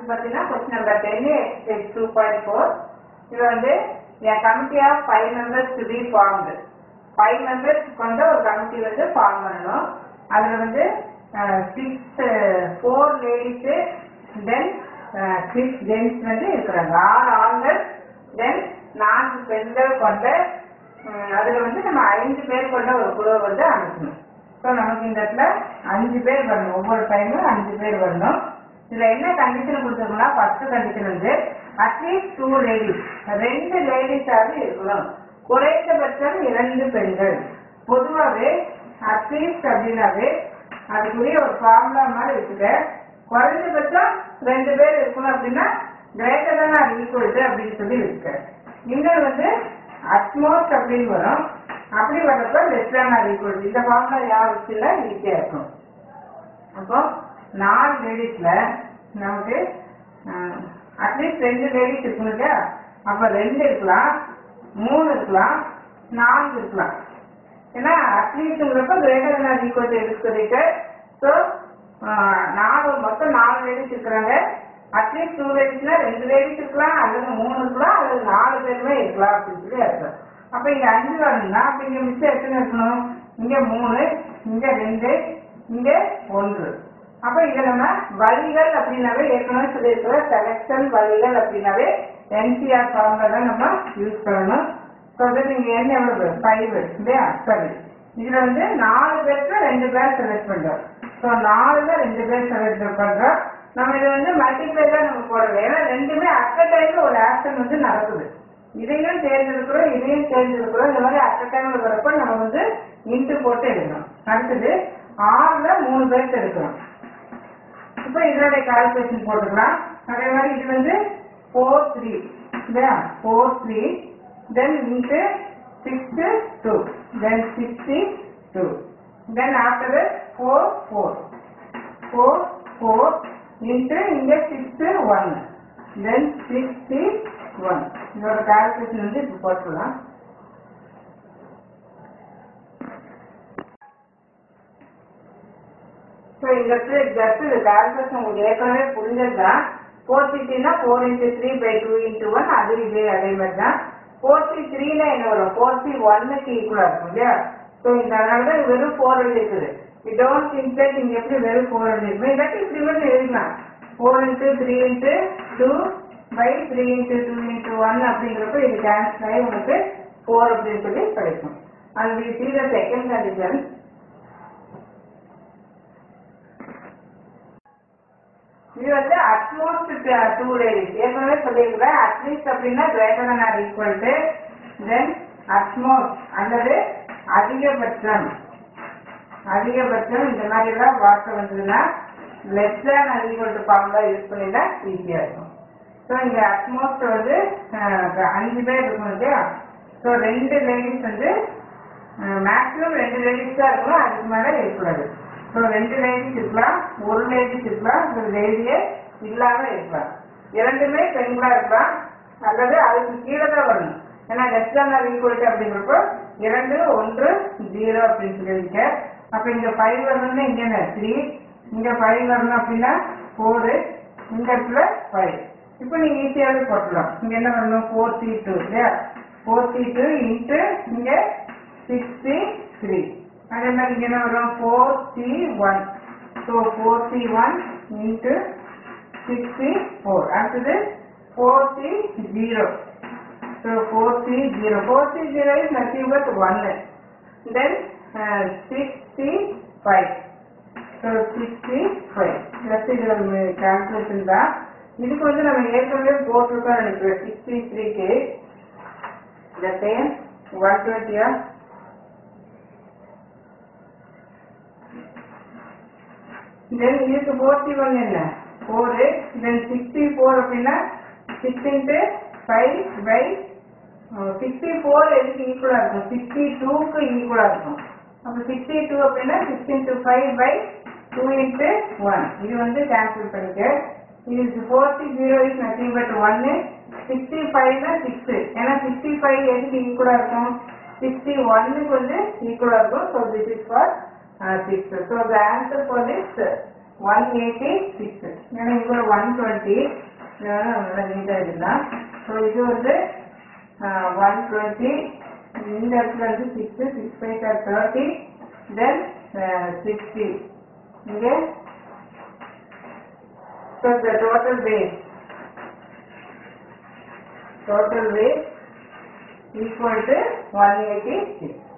அடுத்து பார்த்தீங்கன்னா question number ten exercise two point four இது வந்து என் committee of five members to be formed five members கொண்ட ஒரு கமிட்டி வந்து ஃபார்ம் பண்ணணும் அதில் வந்து six four ladies then six gents வந்து இருக்கிறாங்க ஆறு ஆண்கள் தென் நான்கு பெண்கள் கொண்ட ம், அதுல வந்து நம்ம ஐந்து பேர் கொண்ட ஒரு குழுவை வந்து அமைக்கணும் ஸோ நமக்கு இந்த இடத்துல அஞ்சு பேர் வரணும் ஒவ்வொரு டைமும் அஞ்சு பேர் வரணும் இதுல என்ன கண்டிஷன் கொடுத்துருக்கோம்னா ஃபர்ஸ்ட் கண்டிஷன் வந்து அட்லீஸ்ட் டூ லேடிஸ் ரெண்டு லேடிஸாவது இருக்கணும் குறைந்தபட்சம் இரண்டு பெண்கள் பொதுவாகவே அட்லீஸ்ட் அப்படின்னாவே அதுக்குரிய ஒரு ஃபார்முலா மாதிரி வச்சுக்க குறைஞ்சபட்சம் ரெண்டு பேர் இருக்கணும் அப்படின்னா greater than R equal to அப்படின்னு சொல்லி வச்சுக்க இன்னொரு வந்து அட்மோஸ்ட் அப்படின்னு வரும் அப்படி வர்றப்ப less than or equal to இந்த ஃபார்முலா யார் வச்சுல ஈஸியாக இருக்கும் அப்போ நாலு லேடிஸ்ல நமக்கு அட்லீஸ்ட் ரெண்டு லேடிஸ் இருக்கணும் இல்லையா அப்போ ரெண்டு இருக்கலாம் மூணு இருக்கலாம் நான்கு இருக்கலாம் ஏன்னா அட்லீஸ்ட்ங்கிறப்ப greater than or equal to எடுத்து சொல்லிட்டு ஸோ நாலு மொத்தம் நாலு லேடிஸ் இருக்கிறாங்க அட்லீஸ்ட் டூ லேடிஸ்னா ரெண்டு லேடிஸ் இருக்கலாம் அல்லது மூணு இருக்கலாம் அல்லது நாலு பேருமே இருக்கலாம் அப்படின்னு சொல்லி அர்த்தம் அப்போ இங்க அஞ்சு வரணும்னா அப்போ இங்க மிச்சம் எத்தனை இருக்கணும் இங்க மூணு இங்க ரெண்டு இங்க ஒன்று அப்ப இத நம்ம வழிகள் அப்படின்னாவே ஏற்கனவே சொல்லியிருக்கிற செலக்ஷன் வழிகள் அப்படின்னாவே என்சிஆர் ஃபார்ம்ல தான் நம்ம யூஸ் பண்ணணும் ஸோ இங்க என்ன எவ்வளவு ஃபைவ் இல்லையா சரி இதுல வந்து நாலு பேருக்கு ரெண்டு பேர் செலக்ட் பண்றோம் ஸோ நாலுல ரெண்டு பேர் செலக்ட் பண்றோம் நம்ம இதை வந்து மல்டிப்ளை தான் நம்ம போடுறோம் ஏன்னா ரெண்டுமே அட் டைம்ல ஒரு ஆக்ஷன் வந்து நடக்குது இதையும் தேர்ந்தெடுக்கிறோம் இதையும் தேர்ந்தெடுக்கிறோம் இந்த மாதிரி அட் டைம்ல வரப்போ நம்ம வந்து இன்ட்டு போட்டு எழுதணும் அடுத்தது ஆறுல மூணு பேர்த்து எடுக்கிறோம் இப்போ இதோட கால்குலேஷன் போட்டுக்கலாம் அதே மாதிரி இது வந்து ஃபோர் த்ரீ இல்லையா four three then into six two then sixty two then after four four four four into இங்கே six one then sixty one இதோட கால்குலேஷன் வந்து இப்போ போட்டுக்கலாம் ஸோ இந்த இடத்துல ஜஸ்ட் இந்த கால்குலேஷன் உங்களுக்கு ஏற்கனவே புரிஞ்சது தான் ஃபோர் சிக்ஸ்டினா four into three by two into one அது இதே அதே மாதிரி தான் ஃபோர் சி த்ரீல என்ன வரும் ஃபோர் சி ஒன்னுக்கு ஈக்குவலாக இருக்கும் இல்லையா ஸோ இந்த அதனால தான் வெறும் ஃபோர் இருக்குது இது டோன்ட் இன்சைட் இங்கே எப்படி வெறும் ஃபோர் இருக்கும் இல்லாட்டி இப்படி வந்து எழுதலாம் four into three into two by three into two into one அப்படிங்கிறப்ப இது கேன்சல் ஆகி உங்களுக்கு ஃபோர் அப்படின்னு சொல்லி கிடைக்கும் அது we see the second condition இது வந்து அட்மோஸ்ட் டூ லேடிஸ் ஏற்கனவே சொல்லியிருக்கிறேன் அட்லீஸ்ட் அப்படின்னா greater than or equal to then at most அல்லது அதிகபட்சம் அதிகபட்சம் இந்த மாதிரி எல்லாம் வார்த்தை வந்ததுன்னா less than or equal to formula use பண்ணினா ஈஸியாக இருக்கும் ஸோ இங்க அட்மோஸ்ட் வந்து அஹ், அஞ்சு பேர் இருக்கும் இல்லையா ஸோ ரெண்டு லேடிஸ் வந்து மேக்ஸிமம் ரெண்டு லேடிஸ் தான் இருக்கணும் அதுக்கு மேலே இருக்கக்கூடாது ஸோ ரெண்டு லேடிஸ் இருக்கலாம் ஒரு லேடிஸ் இருக்கலாம் ஒரு லேடியே இல்லாம இருக்கலாம் இரண்டுமே பெண்களா இருக்கலாம் அல்லது அதுக்கு கீழே தான் வரணும் ஏன்னா லெஸ் தான் ஈக்குவலிட்டி அப்படிங்கிறப்போ இரண்டு ஒன்று ஜீரோ அப்படின்னு சொல்லியிருக்க அப்போ இங்க ஃபைவ் வரணும்னா இங்க என்ன த்ரீ இங்க ஃபைவ் வரணும் அப்படின்னா ஃபோரு இந்த இடத்துல ஃபைவ் இப்போ நீங்க ஈஸியாகவே போட்டுடலாம் இங்க என்ன வரணும் ஃபோர் சி டூ இல்லையா ஃபோர் சி டூ இன்ட்டு இங்க சிக்ஸ்டி த்ரீ அதே மாதிரி இங்க என்ன வரும் four C one so four C one into sixty four அடுத்தது four C zero so four C zero four C zero is nothing but ஒன்னு then sixty five so sixty five just இதில் calculation தான் இதுக்கு வந்து நம்ம ஏற்கனவே போட்டிருக்கோம் நினைக்கிறேன் சிக்ஸ்டி த்ரீக்கு இந்த சேம் ஒன் டுவெண்ட்டியா தென் இதுக்கு ஃபோர்ட்டி ஒன் என்ன ஃபோரு தென் சிக்ஸ்டி ஃபோர் அப்படின்னா six into five by sixty four எதுக்கு ஈக்குவலாக இருக்கும் சிக்ஸ்டி டூக்கு ஈக்குவலாக இருக்கும் அப்போ சிக்ஸ்டி டூ அப்படின்னா six into five by two into one இது வந்து கேன்சல் பண்ணிக்க இது forty zero is nothing but ஒன்னு சிக்ஸ்டி ஃபைவ்னா சிக்ஸு ஏன்னா சிக்ஸ்டி ஃபைவ் எதுக்கு ஈக்குவலாக இருக்கும் சிக்ஸ்டி ஒன்னுக்கு வந்து ஈக்குவலாக இருக்கும் so this is for six so the answer for this one eighty six ஏன்னா இங்கே ஒன் டுவெண்ட்டி நல்லா நீட்டாக இருந்தால் ஸோ இது வந்து ஒன் டுவெண்ட்டி இந்த இடத்துல வந்து six six five thirty then sixty இங்கே so the total weight total weight equal to 186